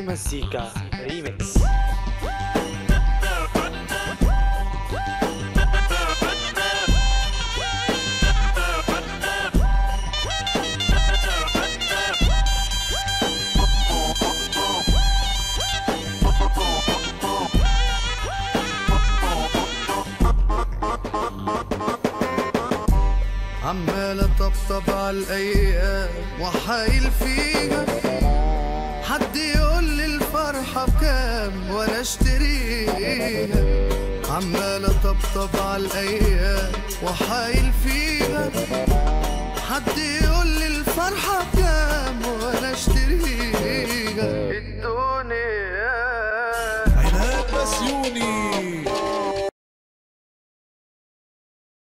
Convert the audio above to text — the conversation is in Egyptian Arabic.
مزيكا ريميكس عمال اطبطب على الايام وحايل فيها حد يقول لي الفرحه بكام وانا اشتريها عمال اطبطب على الايام وحايل فيها حد يقول لي الفرحه بكام